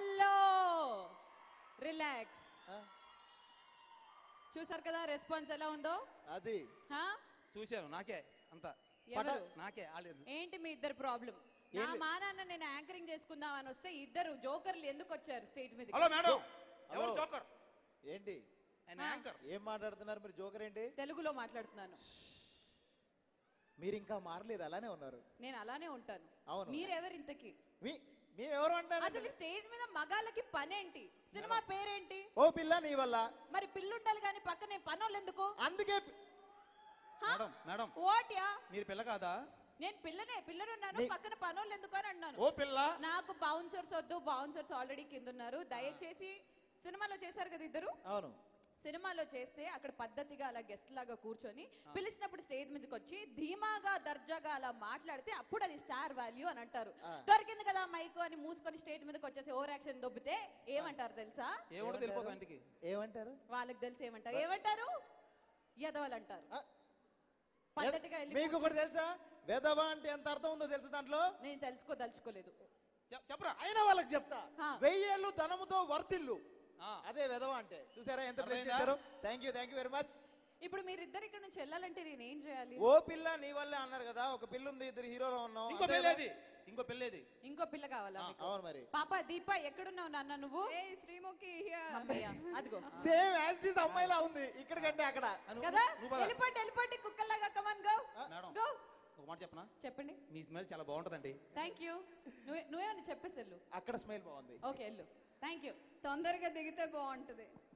Hello relax ఆ, చూసారు కదా రెస్పాన్స్ ఎలా ఉందో అది హా? చూశాను నాకే అంత ఎవరు నాకే ఆలేదు ఏంటి మీ ఇద్దరు ప్రాబ్లం నా ఏం లే- మా నాన్న నేను యాంకరింగ్ చేసుకుందాం అని వస్తే ఇద్దరు జోకర్లు ఎందుకు వచ్చారు స్టేజ్ మీద హలో మేడం హలో. ఎవరు జోకర్ ఏంటి అండ్ యాంకర్ ఏం మాట్లాడుతున్నారు మీరు జోకర్ ఏంటి తెలుగులో మాట్లాడుతున్నాను మీరు ఇంకా మారలేదు అలానే ఉన్నారు నేను అలానే ఉంటాను అవును. మీరెవరు ఇంతకి మీ మేమెవరు అంటారు అసలు ఈ స్టేజ్ మీద మగాళ్ళకి పనేంటి సినిమా పేరేంటి ఓ పిల్ల నీ వల్ల మరి పిల్లుండాలి కానీ పక్కనే పనోళ్ళు ఎందుకు అందుకే పి- మేడం మేడం ఓట్యా మీరు పిల్ల కాదా నేను పిల్లనే పిల్లనున్నాను నీ- పక్కన పనోళ్ళు ఎందుకు అని అన్నాను ఓ పిల్ల నాకు బౌన్సర్స్ వద్దు బౌన్సర్స్ ఆల్రెడీ కింద ఉన్నారు దయచేసి సినిమాలో చేశారు కదా ఇద్దరు అవును సినిమాలో చేస్తే అక్కడ పద్ధతిగా అలా గెస్ట్ లాగా కూర్చొని పిలిచినప్పుడు స్టేజ్ మీదకి వచ్చి ధీమాగా దర్జాగా అలా మాట్లాడితే అప్పుడు అది స్టార్ వాల్యూ అని అంటారు ఆ. దొరికింది కదా మైక్ అని మూసుకొని స్టేజ్ మీదకి వచ్చేసి ఓవర్ యాక్షన్ దొబ్బితే ఏమంటారు తెలుసా ఏముండో తెలిపోదు ఇంటికి ఏమంటారు వాళ్ళకి తెలిసి ఏమంటారు ఏమంటారు యదవలు అంటారు ఆ, పద్ధతిగా వెళ్ళి మీకు ఒకటి తెలుసా వెదవ అంటే ఎంత అర్థం ఉందో తెలుసా దాంట్లో నేను తెలుసుకోదలుచుకోలేదు చెప్- చెప్పరా అయినా వాళ్ళకి చెప్తా ఆ. వెయ్యేళ్ళు ధనముతో వర్తిల్లు ఆ. అదే వెదవ అంటే చూసారా ఎంత ప్లేస్ అర్థమైందా? చేశారు thank you thank you very much ఇప్పుడు మీరిద్దరు ఇక్కడ నుంచి వెళ్ళాలంటే నేను ఏం చేయాలి ఓ పిల్ల నీ వల్లే అన్నారు కదా ఒక పిల్ల ఉంది ఇద్దరు హీరోలో ఉన్నాం ఇంకో అంతే పెళ్ళేది కదా? ఇంకో పెళ్ళేది ఇంకో పిల్ల కావాలా మీకు? అవును మరి పాప దీప ఎక్కడున్నావు నాన్న నువ్వు ఏ శ్రీముఖి here. అమ్మయ్య, అదిగో సేమ్ యాజ్ ఇస్ అమ్మాయిలా ఉంది ఇక్కడ కంటే అక్కడ నువ్వు- కదా నువ్వు పద. వెళ్ళిపోండి వెళ్ళిపోండి కుక్కల్లాగా కమన్ గో మేడం గో ఒక మాట చెప్పనా చెప్పండి మీ స్మెల్ చాలా బాగుంటదండి థ్యాంక్ యూ నువ్వే నువ్వేమని చెప్పేసి వెళ్ళు అక్కడ స్మైల్ బాగుంది ఓకే వెళ్ళు థ్యాంక్ యూ తొందరగా దిగితే బాగుంటది